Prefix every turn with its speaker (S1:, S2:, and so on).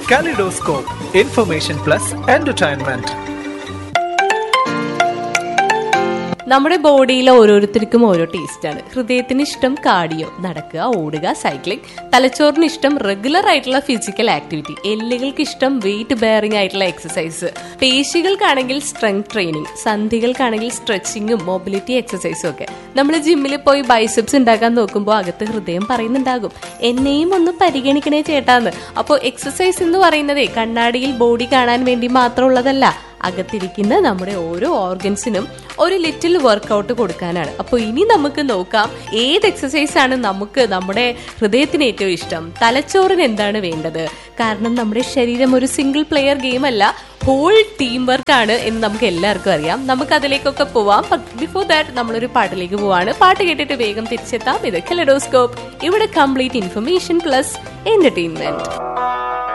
S1: Kaleidoscope, information plus entertainment.
S2: നമ്മുടെ ബോഡിയിലെ ഓരോരുത്തർക്കും ഓരോ ടേസ്റ്റാണ് ഹൃദയത്തിന് ഇഷ്ടം കാർഡിയോ നടക്കുക ഓടുക സൈക്ലിംഗ് തലച്ചോറിന് ഇഷ്ടം റെഗുലർ ആയിട്ടുള്ള ഫിസിക്കൽ ആക്ടിവിറ്റി എല്ലുകൾക്ക് ഇഷ്ടം വെയിറ്റ് ബെയറിംഗ് ആയിട്ടുള്ള എക്സസൈസ് പേശികൾക്കാണെങ്കിൽ സ്ട്രെങ്ത് ട്രെയിനിങ് സന്ധികൾക്കാണെങ്കിൽ സ്ട്രെച്ചിങ്ങും മൊബിലിറ്റി എക്സസൈസും ഒക്കെ നമ്മൾ ജിമ്മിൽ പോയി ബൈസെപ്സ് ഉണ്ടാക്കാൻ നോക്കുമ്പോൾ അകത്ത് ഹൃദയം പറയുന്നുണ്ടാകും എന്നെയും ഒന്ന് പരിഗണിക്കണേ ചേട്ടാന്ന് അപ്പോൾ എക്സസൈസ് എന്ന് പറയുന്നതേ കണ്ണാടിയിൽ ബോഡി കാണാൻ വേണ്ടി മാത്രമുള്ളതല്ല അകത്തിരിക്കുന്ന നമ്മുടെ ഓരോ ഓർഗൻസിനും ഒരു ലിറ്റിൽ വർക്കൗട്ട് കൊടുക്കാനാണ് അപ്പോൾ ഇനി നമുക്ക് നോക്കാം ഏത് എക്സസൈസ് ആണ് നമുക്ക് നമ്മുടെ ഹൃദയത്തിന് ഏറ്റവും ഇഷ്ടം തലച്ചോറിന് എന്താണ് വേണ്ടത് കാരണം നമ്മുടെ ശരീരം ഒരു സിംഗിൾ പ്ലെയർ ഗെയിം അല്ല ഹോൾ ടീം വർക്ക് ആണ് എന്ന് നമുക്ക് എല്ലാവർക്കും അറിയാം നമുക്ക് അതിലേക്കൊക്കെ പോവാം ബിഫോർ ദാറ്റ് നമ്മളൊരു പാട്ടിലേക്ക് പോവാണ് പാട്ട് കേട്ടിട്ട് വേഗം തിരിച്ചെത്താം ഇത് കെലഡോസ്കോപ്പ് ഇവിടെ കംപ്ലീറ്റ് ഇൻഫർമേഷൻ പ്ലസ് എന്റർടൈൻമെന്റ്